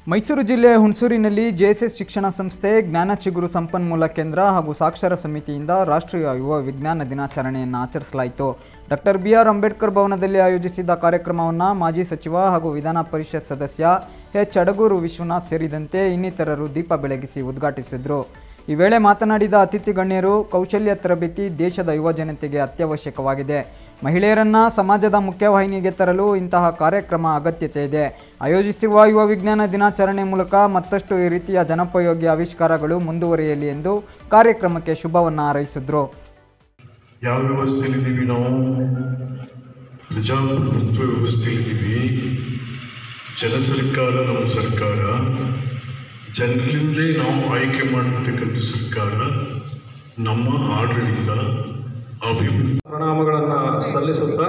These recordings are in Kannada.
ಮೈಸೂರು ಜಿಲ್ಲೆಯ ಹುಣಸೂರಿನಲ್ಲಿ ಜೆಎಸ್ಎಸ್ ಶಿಕ್ಷಣ ಸಂಸ್ಥೆ ಜ್ಞಾನ ಚಿಗುರು ಸಂಪನ್ಮೂಲ ಕೇಂದ್ರ ಹಾಗೂ ಸಾಕ್ಷರ ಸಮಿತಿಯಿಂದ ರಾಷ್ಟ್ರೀಯ ಯುವ ವಿಜ್ಞಾನ ದಿನಾಚರಣೆಯನ್ನು ಆಚರಿಸಲಾಯಿತು ಡಾಕ್ಟರ್ ಬಿ ಆರ್ ಅಂಬೇಡ್ಕರ್ ಭವನದಲ್ಲಿ ಆಯೋಜಿಸಿದ್ದ ಕಾರ್ಯಕ್ರಮವನ್ನು ಮಾಜಿ ಸಚಿವ ಹಾಗೂ ವಿಧಾನ ಪರಿಷತ್ ಸದಸ್ಯ ಎಚ್ ಅಡಗೂರು ವಿಶ್ವನಾಥ್ ಸೇರಿದಂತೆ ಇನ್ನಿತರರು ದೀಪ ಬೆಳಗಿಸಿ ಉದ್ಘಾಟಿಸಿದರು ಈ ವೇಳೆ ಮಾತನಾಡಿದ ಅತಿಥಿ ಗಣ್ಯರು ಕೌಶಲ್ಯ ತರಬೇತಿ ದೇಶದ ಯುವ ಜನತೆಗೆ ಅತ್ಯವಶ್ಯಕವಾಗಿದೆ ಮಹಿಳೆಯರನ್ನ ಸಮಾಜದ ಮುಖ್ಯವಾಹಿನಿಗೆ ತರಲು ಇಂತಹ ಕಾರ್ಯಕ್ರಮ ಅಗತ್ಯತೆ ಇದೆ ಆಯೋಜಿಸಿರುವ ಯುವ ವಿಜ್ಞಾನ ದಿನಾಚರಣೆ ಮೂಲಕ ಮತ್ತಷ್ಟು ಈ ರೀತಿಯ ಜನೋಪಯೋಗಿ ಆವಿಷ್ಕಾರಗಳು ಮುಂದುವರಿಯಲಿ ಎಂದು ಕಾರ್ಯಕ್ರಮಕ್ಕೆ ಶುಭವನ್ನು ಹಾರೈಸಿದ್ರು ಯಾವ ವ್ಯವಸ್ಥೆಯಲ್ಲಿದ್ದೀವಿ ನಾವು ಪ್ರಜಾಪ್ರಭುತ್ವ ವ್ಯವಸ್ಥೆಯಲ್ಲಿದ್ದೀವಿ ಜನ ಸರ್ಕಾರ ನಮ್ಮ ಸರ್ಕಾರ ಜನರಿಂದಲೇ ನಾವು ಆಯ್ಕೆ ಮಾಡಿರ್ತಕ್ಕಂಥ ಸರ್ಕಾರ ನಮ್ಮ ಆಡಳಿತ ಅಭಿವೃದ್ಧಿ ಪ್ರಣಾಮಗಳನ್ನು ಸಲ್ಲಿಸುತ್ತಾ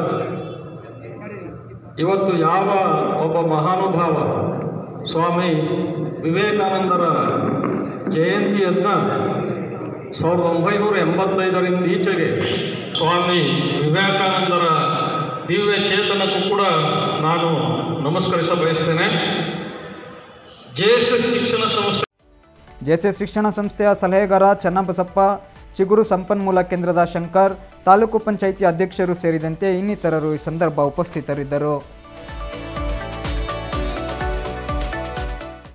ಇವತ್ತು ಯಾವ ಒಬ್ಬ ಮಹಾನುಭಾವ ಸ್ವಾಮಿ ವಿವೇಕಾನಂದರ ಜಯಂತಿಯನ್ನು ಸಾವಿರದ ಒಂಬೈನೂರ ಎಂಬತ್ತೈದರಿಂದ ಈಚೆಗೆ ಸ್ವಾಮಿ ವಿವೇಕಾನಂದರ ದಿವ್ಯ ಚೇತನಕ್ಕೂ ಕೂಡ ನಾನು ನಮಸ್ಕರಿಸ ಬಯಸ್ತೇನೆ ಜೆ ಎಸ್ ಎಸ್ ಶಿಕ್ಷಣ ಸಂಸ್ಥೆ ಜೆಎಸ್ಎಸ್ ಶಿಕ್ಷಣ ಸಂಸ್ಥೆಯ ಸಲಹೆಗಾರ ಚನ್ನಬಸಪ್ಪ ಚಿಗುರು ಸಂಪನ್ಮೂಲ ಕೇಂದ್ರದ ಶಂಕರ್ ತಾಲೂಕು ಪಂಚಾಯಿತಿ ಅಧ್ಯಕ್ಷರು ಸೇರಿದಂತೆ ಇನ್ನಿತರರು ಈ ಸಂದರ್ಭ ಉಪಸ್ಥಿತರಿದ್ದರು